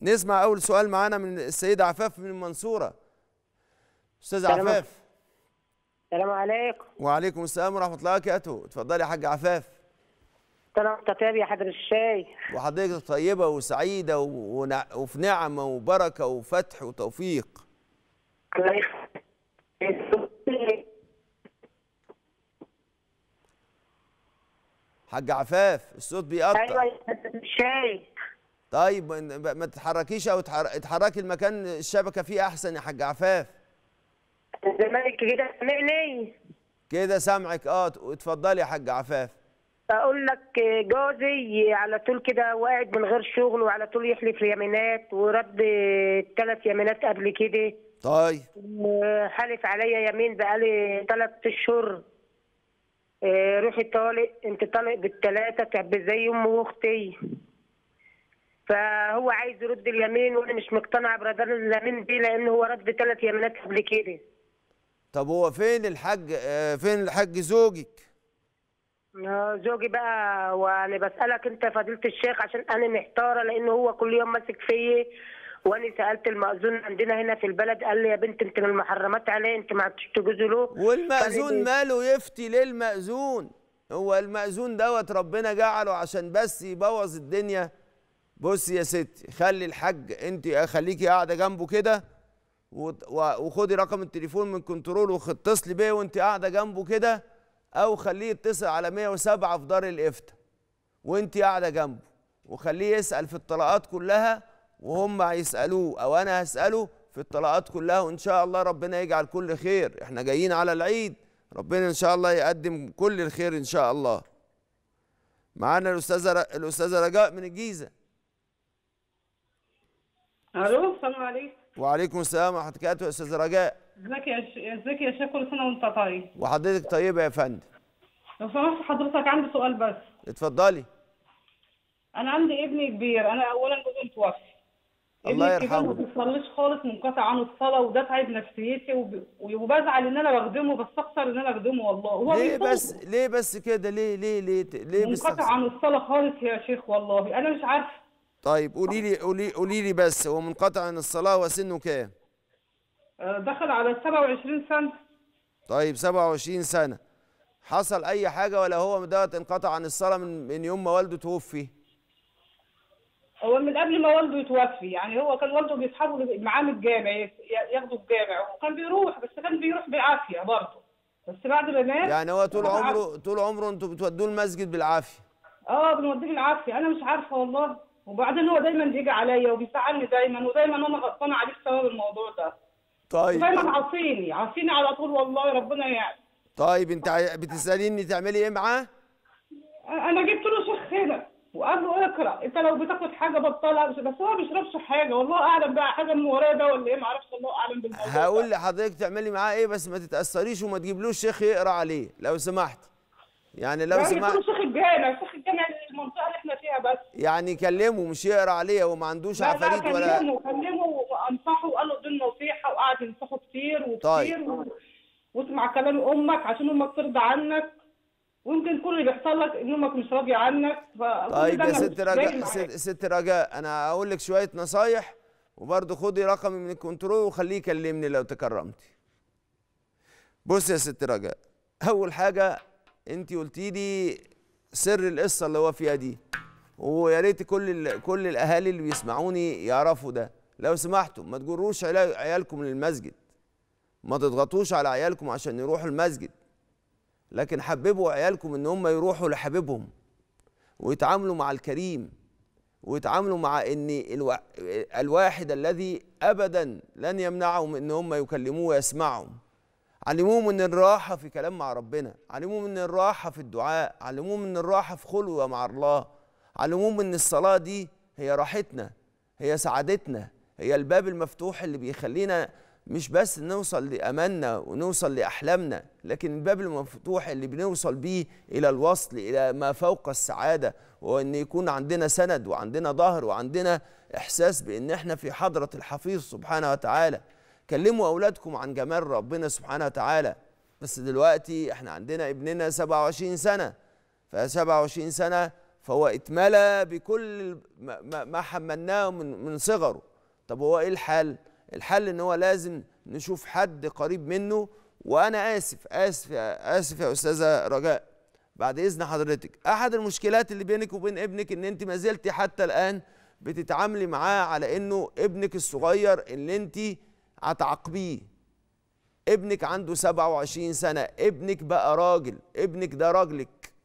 نسمع اول سؤال معانا من السيده عفاف من المنصوره استاذ سلام. عفاف السلام عليكم وعليكم السلام ورحمه الله وبركاته اتفضلي يا حاج عفاف سلام طيب يا حضر الشاي وحضرتك طيبه وسعيده و- ونع- وفي نعمه وبركه وفتح وتوفيق الله يخليك حاج عفاف الصوت بيقطع ايوه يا حضر الشاي طيب ما ما تتحركيش او اتحر- اتحركي المكان الشبكه فيه احسن يا حاج عفاف الزمالك كده سامعني كده سامعك اه اتفضلي يا حاج عفاف اقول لك جوزي على طول كده واقعد من غير شغل وعلى طول يحلف يمينات ورد ثلاث يمينات قبل كده طيب حالف عليا يمين بقالي ثلاث اشهر آه، روحي طالق انت طالق بالثلاثه تعب زي امي واختي فهو عايز يرد اليمين وانا مش مقتنعه برد اليمين دي لان هو رد ثلاث يمينات قبل كده طب هو فين الحاج آه، فين الحاج زوجك آه، زوجي بقى وانا بسالك انت فضيله الشيخ عشان انا محتاره لان هو كل يوم ماسك فيا وانا سالت المأذون عندنا هنا في البلد قال لي يا بنت انت من المحرمات عليه انت ما عدتش تجوزي له والمأذون قال لي- ماله يفتي للمأذون هو المأذون دوت ربنا جعله عشان بس يبوظ الدنيا بص يا ستي خلي الحاج انت خليكي قاعده جنبه كده وت- و- وخدي رقم التليفون من كنترول واتصلي بيه وانت قاعده جنبه كده او خليه يتصل على 107 في دار الافتاء وانت قاعده جنبه وخليه يسال في الطلقات كلها وهم هيسالوه او انا هساله في الطلقات كلها وان شاء الله ربنا يجعل كل خير احنا جايين على العيد ربنا ان شاء الله يقدم كل الخير ان شاء الله معانا الاستاذه ر- الاستاذه رجاء من الجيزه الو السلام عليكم وعليكم السلام ورحمه الله وبركاته يا استاذه رجاء ازيك يا ش... ازيك يا شيخ كل سنه وانت طيب وحضرتك طيبه يا فندم لو سمحت حضرتك عندي سؤال بس اتفضلي انا عندي ابني كبير انا اولا جوزي متوفي الله ابني الكبير ما يرحمه. بيصليش خالص منقطع عن الصلاه وده تعب نفسيتي وب... وبزعل ان انا بخدمه بستخسر ان انا اخدمه والله هو ليه بيصوم. بس ليه بس كده ليه ليه ليه ليه منقطع بستخسر؟ عن الصلاه خالص يا شيخ والله انا مش عارفه طيب قولي لي قولي قولي لي بس هو منقطع عن الصلاه وسنه كام آه، دخل على 27 سنه طيب 27 سنة حصل أي حاجة ولا هو دوت انقطع عن الصلاة من من يوم ما والده توفي؟ هو من قبل ما والده يتوفي يعني هو كان والده بيسحبه معاه من الجامع ي- ياخده الجامع وكان بيروح بس كان بيروح بالعافيه برضه بس بعد ما مات يعني هو طول أنا عمره طول عمره انتوا بتودوه المسجد بالعافية اه بنوديه بالعافيه انا مش عارفه والله وبعدين هو دايما بيجي عليا وبيزعلني دايما ودايما انا غلطانه عليه بسبب الموضوع ده طيب ودايما عاصيني عاصيني على طول والله ربنا يعني طيب انت عاي- بتسأليني تعملي ايه معاه؟ انا جبت له شيخ هنا وقال له اقرا انت لو بتاخد حاجه بطلها بس بس هو ما بيشربش حاجه والله اعلم بقى حاجه من ورايا ده ولا ايه ما اعرفش الله اعلم بالموضوع هقول ده. لحضرتك تعملي معاه ايه بس ما تتأثريش وما تجيبلوش شيخ يقرا عليه لو سمحت يعني لو يعني جبت سمحت له شيخ الجامع شيخ الجامع المنطقه اللي احنا فيها بس يعني كلمه مش يقرا عليه هو ما عندوش لا لا عفاريت ولا كلمه كلمه وانصحه وقال له دي النصيحه وقعد ينصحه كتير وكتير طيب. و... واسمع كلام امك عشان امك ترضى عنك ويمكن كل اللي بيحصل لك ان امك مش راضيه عنك فكل طيب ده يا أنا ست مش رجاء جاي ست, معاك. ست رجاء انا هقول لك شويه نصايح وبرضه خدي رقمي من الكنترول وخليه يكلمني لو تكرمتي بص يا ست رجاء اول حاجه انت قلتي لي سر القصه اللي هو فيها دي ويا ريت كل ال- كل الاهالي اللي بيسمعوني يعرفوا ده لو سمحتوا ما تجروش عيال- عيالكم للمسجد ما تضغطوش على عيالكم عشان يروحوا المسجد لكن حببوا عيالكم ان هم يروحوا لحبيبهم ويتعاملوا مع الكريم ويتعاملوا مع ان الوا... الواحد الذي ابدا لن يمنعهم ان هم يكلموه ويسمعهم علموهم ان الراحه في كلام مع ربنا علموهم ان الراحه في الدعاء علموهم ان الراحه في خلوه مع الله علموهم ان الصلاه دي هي راحتنا هي سعادتنا هي الباب المفتوح اللي بيخلينا مش بس نوصل لاماننا ونوصل لاحلامنا لكن الباب المفتوح اللي بنوصل بيه الى الوصل الى ما فوق السعاده وان يكون عندنا سند وعندنا ظهر وعندنا احساس بان احنا في حضره الحفيظ سبحانه وتعالى كلموا اولادكم عن جمال ربنا سبحانه وتعالى بس دلوقتي احنا عندنا ابننا 27 سنه ف 27 سنه فهو اتملى بكل ما- ما ما حملناه من من صغره طب هو ايه الحل الحل ان هو لازم نشوف حد قريب منه وانا اسف اسف يا اسف يا استاذه رجاء بعد اذن حضرتك احد المشكلات اللي بينك وبين ابنك ان انت ما زلتي حتى الان بتتعاملي معاه على انه ابنك الصغير اللي انت هتعاقبيه ابنك عنده 27 سنه ابنك بقى راجل ابنك ده راجلك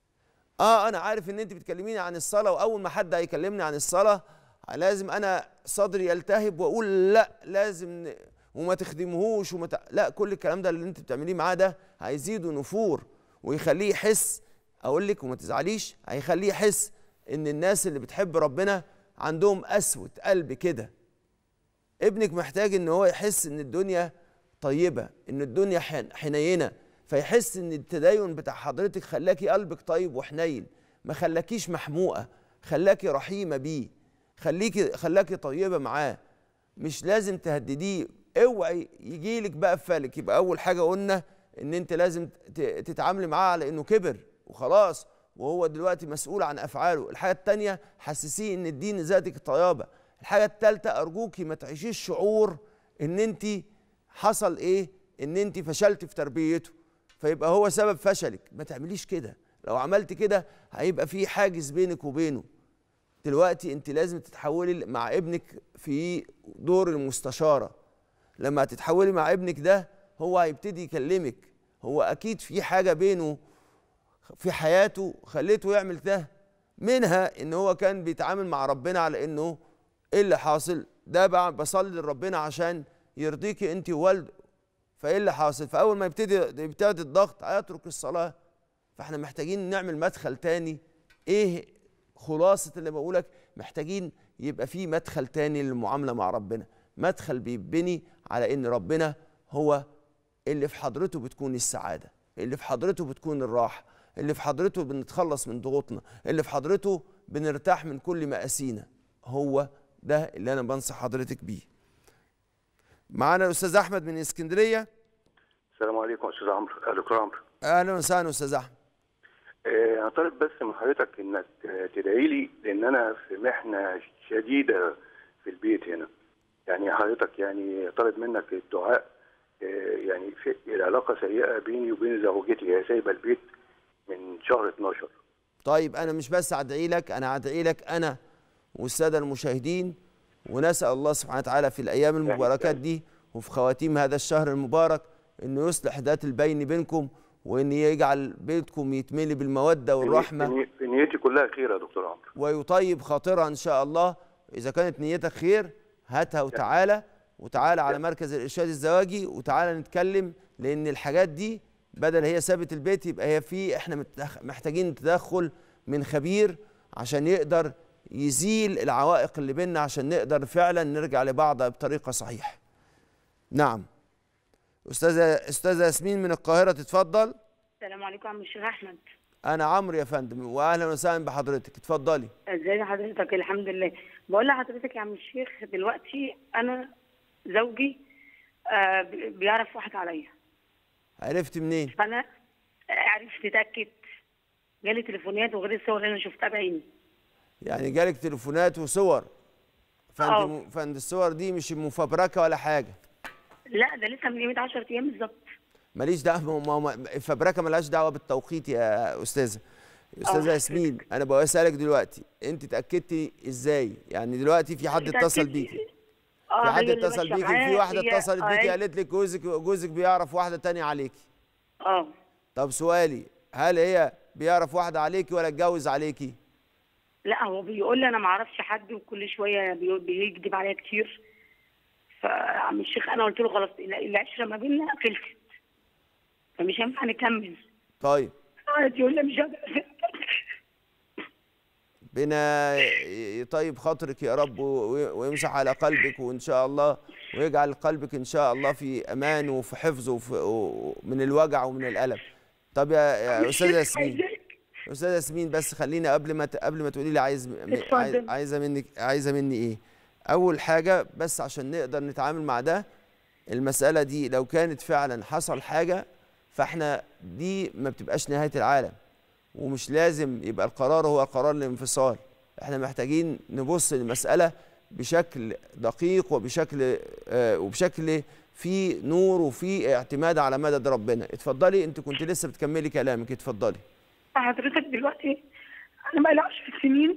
اه انا عارف ان انت بتكلميني عن الصلاه واول ما حد هيكلمني عن الصلاه لازم انا صدري يلتهب واقول لا لازم ن- وما تخدمهوش وما ت... لا كل الكلام ده اللي انت بتعمليه معاه ده هيزيده نفور ويخليه يحس اقول لك وما تزعليش هيخليه يحس ان الناس اللي بتحب ربنا عندهم قسوه قلب كده ابنك محتاج ان هو يحس ان الدنيا طيبه ان الدنيا حن- حنينه فيحس ان التدين بتاع حضرتك خلاكي قلبك طيب وحنين ما خلاكيش محموقه خلاكي رحيمه بيه خليكي خلاكي طيبه معاه مش لازم تهدديه اوعي يجيلك بقى في فالك يبقى اول حاجه قلنا ان انت لازم ت- تتعاملي معاه على انه كبر وخلاص وهو دلوقتي مسؤول عن افعاله الحاجه التانية حسسيه ان الدين ذاتك طيابه الحاجه التالتة ارجوكي ما تعيشيش شعور ان انت حصل ايه ان انت فشلت في تربيته فيبقى هو سبب فشلك ما تعمليش كده لو عملت كده هيبقى في حاجز بينك وبينه دلوقتي انت لازم تتحولي مع ابنك في دور المستشاره لما تتحولي مع ابنك ده هو هيبتدي يكلمك هو اكيد في حاجه بينه في حياته خليته يعمل ده منها ان هو كان بيتعامل مع ربنا على انه ايه اللي حاصل ده بقى بصلي لربنا عشان يرضيكي انت ووالده فايه اللي حاصل فاول ما يبتدي يبتدي الضغط هيترك الصلاه فاحنا محتاجين نعمل مدخل تاني ايه خلاصه اللي بقولك محتاجين يبقى في مدخل تاني للمعامله مع ربنا مدخل بيبني على ان ربنا هو اللي في حضرته بتكون السعاده اللي في حضرته بتكون الراحه اللي في حضرته بنتخلص من ضغوطنا اللي في حضرته بنرتاح من كل مآسينا هو ده اللي انا بنصح حضرتك بيه معانا الاستاذ احمد من اسكندريه السلام عليكم استاذ عمرو آه، دكتور عمرو اهلا وسهلا استاذ احمد آه، انا طالب بس من حضرتك انك آه، تدعي لي لان انا في محنه شديده في البيت هنا يعني حضرتك يعني طالب منك الدعاء آه، يعني في العلاقه سيئه بيني وبين زوجتي هي سايبه البيت من شهر 12 طيب انا مش بس ادعي لك انا ادعي لك انا والساده المشاهدين ونسال الله سبحانه وتعالى في الايام المباركات دي وفي خواتيم هذا الشهر المبارك انه يصلح ذات البين بينكم وان يجعل بيتكم يتملي بالموده والرحمه في ني- في نيتي كلها خير يا دكتور عمرو ويطيب خاطرها ان شاء الله اذا كانت نيتك خير هاتها وتعالى وتعالى على مركز الارشاد الزواجي وتعالى نتكلم لان الحاجات دي بدل هي سابت البيت يبقى هي في احنا متدخ- محتاجين تدخل من خبير عشان يقدر يزيل العوائق اللي بيننا عشان نقدر فعلا نرجع لبعض بطريقه صحيحه. نعم. استاذه استاذه ياسمين من القاهره تتفضل. السلام عليكم يا عم الشيخ احمد انا عمرو يا فندم واهلا وسهلا بحضرتك اتفضلي. ازاي حضرتك الحمد لله بقول لحضرتك يا عم الشيخ دلوقتي انا زوجي آه بي- بيعرف واحد عليا عرفت منين؟ فانا عرفت اتاكد جالي تليفونات وغير الصور اللي انا شفتها بعيني يعني جالك تليفونات وصور فانت آه. م... فانت الصور دي مش مفبركه ولا حاجه لا ده لسه من قيمه 10 ايام بالظبط ماليش دعوه ما ما الفبركه ملهاش دعوه بالتوقيت يا استاذه استاذه آه. ياسمين انا بسالك دلوقتي انت اتاكدتي ازاي يعني دلوقتي في حد اتصل اتأكدت- بيكي اه في حد هي اللي اتصل ماشية بيكي في معاه، واحده هي- اتصلت آه، بيكي هي- قالت لك جوزك جوزك بيعرف واحده تانية عليكي اه طب سؤالي هل هي بيعرف واحده عليكي ولا اتجوز عليكي لا هو بيقول لي انا ما اعرفش حد وكل شويه بيقول- بيكذب عليا كتير فعم الشيخ انا قلت له خلاص ال- العشره ما بيننا خلصت فمش هينفع نكمل طيب قعد يقول لي مش قادر بنا يطيب خاطرك يا رب و- ويمسح على قلبك وان شاء الله ويجعل قلبك ان شاء الله في امان وفي حفظ وفي و- من الوجع ومن الالم طب يا, يا استاذه ياسمين استاذه ياسمين بس خلينا قبل ما ت- قبل ما تقولي لي عايز م- اتفضل. عايز- عايزه منك عايزه مني ايه اول حاجه بس عشان نقدر نتعامل مع ده المساله دي لو كانت فعلا حصل حاجه فاحنا دي ما بتبقاش نهايه العالم ومش لازم يبقى القرار هو قرار الانفصال احنا محتاجين نبص للمسألة بشكل دقيق وبشكل آه وبشكل في نور وفي اعتماد على مدد ربنا اتفضلي انت كنت لسه بتكملي كلامك اتفضلي حضرتك دلوقتي انا بقالي 10 سنين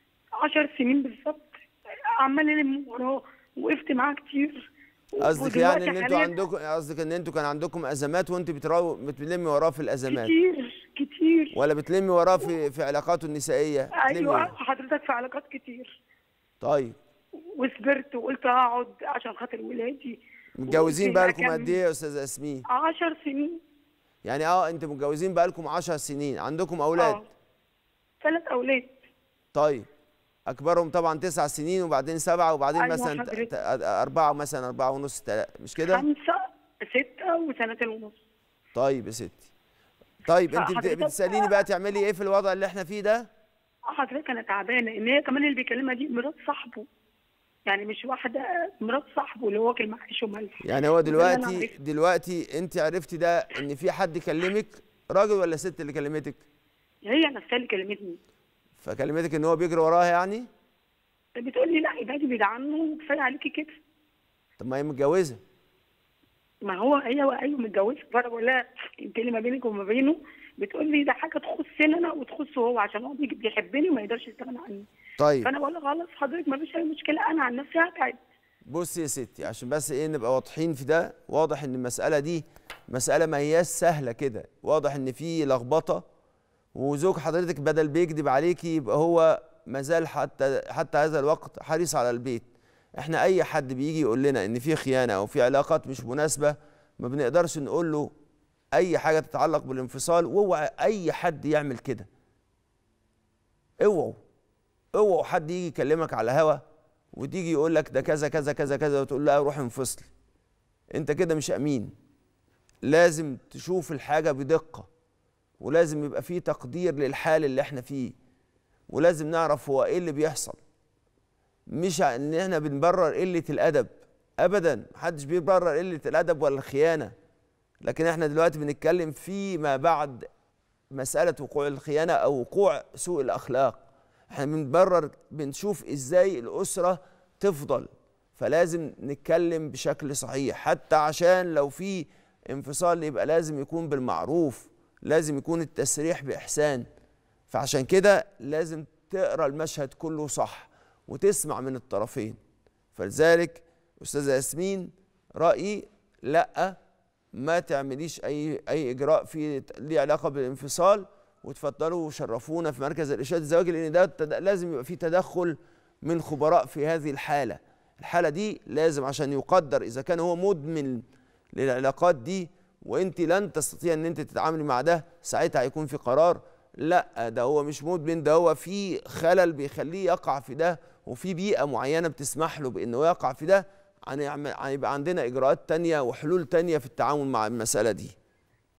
10 سنين بالظبط عمال الم وراه وقفت معاه كتير قصدك يعني ان ودلوقتي انتوا حالياً عندكم قصدك ان انتوا كان عندكم ازمات وانت بتراو بتلمي وراه في الازمات كتير كتير ولا بتلمي وراه في في علاقاته النسائيه بتلمي ايوه وراه. حضرتك في علاقات كتير طيب وصبرت وقلت هقعد عشان خاطر ولادي متجوزين وقلت بقالكم أكمل. قد ايه يا استاذه ياسمين 10 سنين يعني اه انتوا متجوزين بقالكم 10 سنين عندكم اولاد اه ثلاث اولاد طيب اكبرهم طبعا تسع سنين وبعدين سبعه وبعدين أيوة مثلا ت- حضرتك. ت- اربعه مثلا اربعه ونص تلا- مش كده خمسة ستة وسنتين ونص طيب يا ستي طيب انت بت- فحضرتك- بتساليني بقى تعملي ايه في الوضع اللي احنا فيه ده حضرتك انا تعبانه ان هي كمان اللي بيكلمها دي مرات صاحبه يعني مش واحده مرات صاحبه اللي هو واكل معاه عيش وملح يعني هو ده اللي أنا دلوقتي عرفته. دلوقتي انت عرفتي ده ان في حد كلمك راجل ولا ست اللي كلمتك هي نفسها اللي كلمتني فكلمتك ان هو بيجري وراها يعني بتقول لي لا ابعدي بعيد عنه وكفايه عليكي كده طب ما هي متجوزه ما هو هي ايوه متجوزه فانا بقول لها انت اللي ما بينك وما بينه بتقول لي ده حاجه تخصني انا وتخصه هو عشان هو بيجي- بيحبني وما يقدرش يستغنى عني طيب فانا بقول لها خلاص حضرتك ما فيش اي مشكله انا عن نفسي هتعب بصي يا ستي عشان بس ايه نبقى واضحين في ده واضح ان المسألة دي مسألة ما هياش سهلة كده واضح ان في لخبطة وزوج حضرتك بدل بيكذب عليكي يبقى هو مازال حتى حتى هذا الوقت حريص على البيت احنا اي حد بيجي يقول لنا ان في خيانة او في علاقات مش مناسبة ما بنقدرش نقول له اي حاجة تتعلق بالانفصال واوعى اي حد يعمل كده اوعوا اوعوا حد يجي يكلمك على هوا وتيجي يقول لك ده كذا كذا كذا كذا وتقول له روح انفصل انت كده مش امين لازم تشوف الحاجه بدقه ولازم يبقى فيه تقدير للحال اللي احنا فيه ولازم نعرف هو ايه اللي بيحصل مش ان احنا بنبرر قله الادب ابدا محدش بيبرر قله الادب ولا الخيانه لكن احنا دلوقتي بنتكلم فيما بعد مساله وقوع الخيانه او وقوع سوء الاخلاق احنا بنبرر بنشوف ازاي الاسره تفضل فلازم نتكلم بشكل صحيح حتى عشان لو في انفصال يبقى لازم يكون بالمعروف لازم يكون التسريح باحسان فعشان كده لازم تقرا المشهد كله صح وتسمع من الطرفين فلذلك استاذه ياسمين رايي لا ما تعمليش اي اي اجراء في ليه علاقه بالانفصال وتفضلوا وشرفونا في مركز الارشاد الزواجي لان ده تد- لازم يبقى في تدخل من خبراء في هذه الحاله الحاله دي لازم عشان يقدر اذا كان هو مدمن للعلاقات دي وانت لن تستطيع ان انت تتعاملي مع ده ساعتها هيكون في قرار لا ده هو مش مدمن ده هو في خلل بيخليه يقع في ده وفي بيئه معينه بتسمح له بانه يقع في ده هنعمل هيبقى عندنا اجراءات تانية وحلول تانية في التعامل مع المساله دي